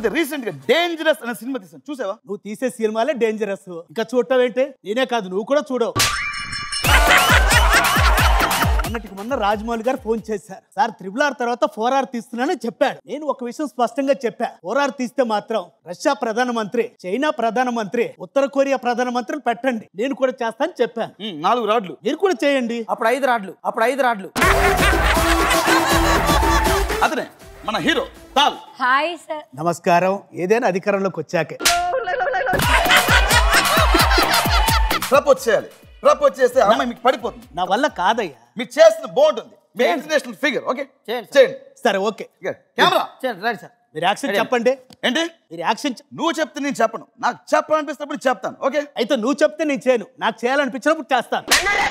మధ్య రీసెంట్ గా డేంజరస్ అనే సినిమా తీసాను చూసావా నువ్వు తీసే సినిమాలే డేంజరస్ ఇంకా చూడటం ఏంటి నేనే కాదు నువ్వు కూడా చూడవు మొన్నటికి మొన్న రాజమౌళి గారు ఫోన్ చేశారు సార్ త్రిబుల్ ఆర్ తర్వాత ఫోర్ ఆర్ తీస్తున్నానని చెప్పాడు నేను ఒక విషయం స్పష్టంగా చెప్పా ఫోర్ ఆర్ తీస్తే మాత్రం రష్యా ప్రధానమంత్రి చైనా ప్రధానమంత్రి ఉత్తర కొరియా ప్రధానమంత్రిని పెట్టండి నేను కూడా చేస్తానని చెప్పాను ఉమ్, నాలుగు రాడ్లు మీరు కూడా చేయండి అప్పుడు ఐదు రాడ్లు అప్పుడు ఐదు రాడ్లు అతనే మన హీరో తాల్ హాయ్ సార్ నమస్కారం ఏదైనా అధికారంలోకి వచ్చాకే ప్రపోజ్ చేయాలి ప్రపోజ్ చేస్తే ఆ అమ్మాయి మీకు పడిపోతుంది నా వల్ల కాదయ్యా మీరు చేసిన బాగుంటుంది మీ ఇంటర్నేషనల్ ఫిగర్ ఓకే చేయండి, చేయండి సరే ఓకే కెమెరా చేయండి రైట్ సార్ మీరు యాక్షన్ చెప్పండి ఏంటి మీరు యాక్షన్ చె- నువ్వు చెప్తే నేను చెప్పను నాకు చెప్పాలనిపిస్తున్నప్పుడు చెప్తాను ఓకే అయితే నువ్వు చెప్తే నేను చేయను నాకు చేయాలనిపించినప్పుడు చేస్తాను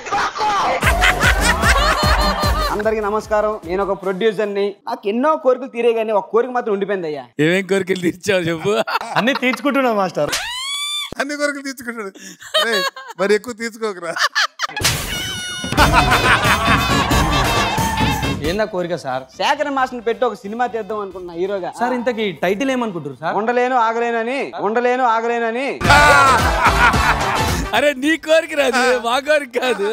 అందరికి నమస్కారం నేను ఒక ప్రొడ్యూసర్ని నాకు ఎన్నో కోరికలు తీరే కానీ ఒక కోరిక మాత్రం ఉండిపోయింది అయ్యా ఏమేం కోరికలు తీర్చావు చెప్పు అన్ని తీర్చుకుంటున్నా మాస్టర్ అన్ని కొరకులు తీసుకుంటాడు రేయ్, మరి ఎక్కువ తీసుకోకరా ఏందా కోరిక సార్ శేఖర్ మాస్టర్ని పెట్టి ఒక సినిమా తీద్దాం అనుకున్నా హీరోగా సార్ ఇంతకి టైటిల్ ఏమనుకుంటారు సార్ ఉండలేను ఆగలేనని ఉండలేను ఆగలేనని అరే నీ కోరిక రాదు మా కోరిక కాదు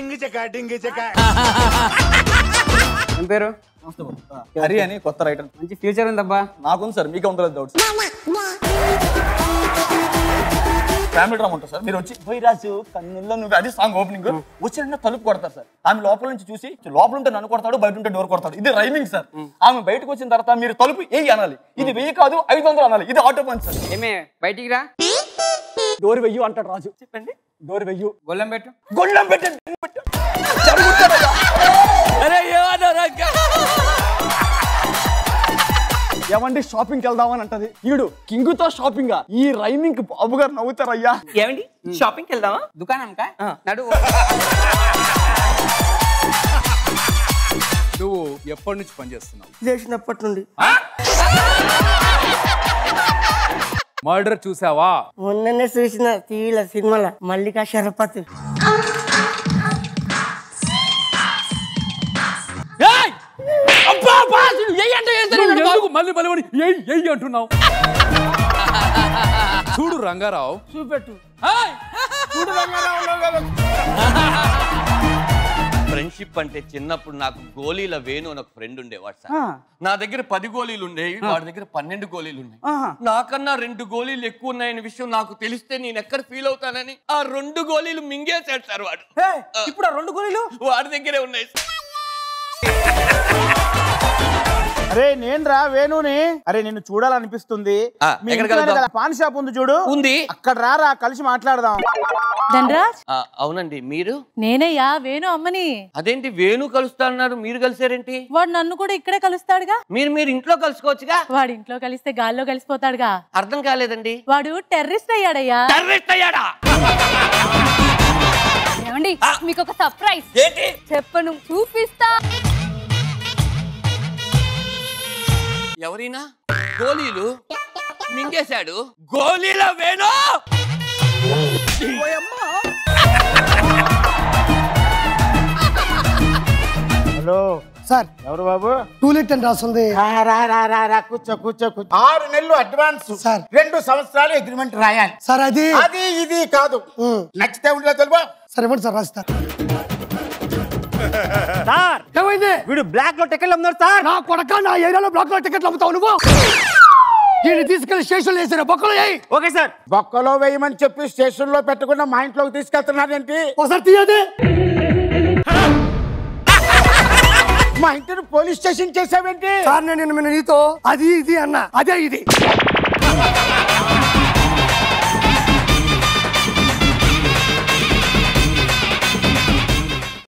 ఏం పేరు హరి అని కొత్త రైటర్ మంచి ఫ్యూచర్ ఉందబ్బా నాకుంది సార్ మీకే ఉందో డౌట్స్ ఫ్యామిలీ డ్రామా ఉంటుంది సార్ మీరు వచ్చి రాజు కన్నుల్లో నువ్వు అది సాంగ్ ఓపెనింగ్ వచ్చిన తలుపు కొడతారు సార్ ఆమె లోపల నుంచి చూసి లోపల ఉంటే నన్ను కొడతాడు బయట ఉంటే డోర్ కొడతాడు ఇది రైమింగ్ సార్ ఆమె బయటకు వచ్చిన తర్వాత మీరు తలుపు ఏ అనాలి ఇది వెయ్యి కాదు ఐదు వందలు అనాలి ఇది ఆటో పంచ్ సార్ ఏమే బయటికి రా డోర్ వెయ్యి అంటాడు రాజు చెప్పండి డోర్ వెయ్యి గొల్లం పెట్టు గొళ్ళెం పెట్టండి అరే ఏమన్నా రంగ ఏమండి షాపింగ్కి వెళ్దామని అంటది ఈడు కింగుతో షాపింగ్ ఈ రైమింగ్ బాబు గారు నవ్వుతారయ్యా ఏమండి షాపింగ్కి వెళ్దామా దుకాణం కా నడు నువ్వు ఎప్పటి నుంచి పనిచేస్తున్నావు చేసినప్పటి నుండి మర్డర్ చూసావా మొన్ననే చూసిన టీవీల సినిమాల మల్లికా షరపతి ఏయ్! అబ్బా, అబ్బా, నువ్వు ఏయ్ అంటే ఏం తెలియదు ఎందుకు మళ్ళీ మళ్ళీ మళ్ళీ ఏయ్ ఏయ్ అంటున్నావు చూడు రంగారావు చూపెట్టు ఏయ్! ఫ్రెండ్షిప్ అంటే చిన్నప్పుడు నాకు గోళీల వేణు అని ఒక ఫ్రెండ్ ఉండేవాడు సార్ నా దగ్గర పది గోళీలు ఉండేవి వాడి దగ్గర పన్నెండు గోళీలు ఉన్నాయి నాకన్నా రెండు గోళీలు ఎక్కువ ఉన్నాయనే విషయం నాకు తెలిస్తే నేను ఎక్కడ ఫీల్ అవుతానని ఆ రెండు గోళీలు మింగేశాడు సార్ వాడు ఇప్పుడు ఆ రెండు గోళీలు వాడి దగ్గరే ఉన్నాయి సార్ అరే నేను రా వేణుని అరే నిన్ను చూడాలనిపిస్తుంది ఆ, మీ ఎక్కడ ఇంటి కలుద్దాం? వెనకాల పాన్ షాప్ ఉంది చూడు ఉంది అక్కడ రారా కలిసి మాట్లాడదాం ధనరాజ్ ఆ, అవునండి మీరు నేనయ్యా వేణు అమ్మని అదేంటి వేణు కలుస్తా అన్నారు మీరు కలిసారేంటి వాడు నన్ను కూడా ఇక్కడే కలుస్తాడుగా మీరు మీరు ఇంట్లో కలుసుకోవచ్చుగా వాడు ఇంట్లో కలిస్తే గాల్లో కలిసిపోతాడుగా అర్థం కాలేదండి వాడు టెర్రరిస్ట్ అయ్యాడయ్యా టెర్రరిస్ట్ అయ్యాడా ఏమండి మీకు ఒక సర్ప్రైజ్ ఏంటి చెప్పను చూపిస్తా ఎవరైనా గోళీలు మింగేశాడు గోళీల వేణు హలో సార్ ఎవరు బాబు టూలెట్ అని రాస్తుంది రా రా రా రా రా కూర్చో కూర్చో కూర్చో ఆరు నెలలు అడ్వాన్స్ సార్. రెండు సంవత్సరాలు అగ్రిమెంట్ రాయాలి సార్ అది అది ఇది కాదు నచ్చితే ఉండలే తెలుపా సరే ఇవ్వండి సార్ రాస్తా సార్ ఏమైంది వీడు బ్లాక్ లో టికెట్లు అమ్ముతాడు సార్ నా కొడక నా ఏరియాలో బ్లాక్ లో టికెట్లు అమ్ముతావు నువ్వు దీన్ని తీసుకెళ్లి స్టేషన్ వేసిన బొక్కలు వేయి ఓకే సార్ బొక్కలో వేయమని చెప్పి స్టేషన్ లో పెట్టకుండా మా ఇంట్లోకి తీసుకెళ్తున్నారేంటి ఒకసారి తీయది మా ఇంటిని పోలీస్ స్టేషన్ చేసావేంటి సార్ నేను నిన్న నీతో అది ఇది అన్న అదే ఇది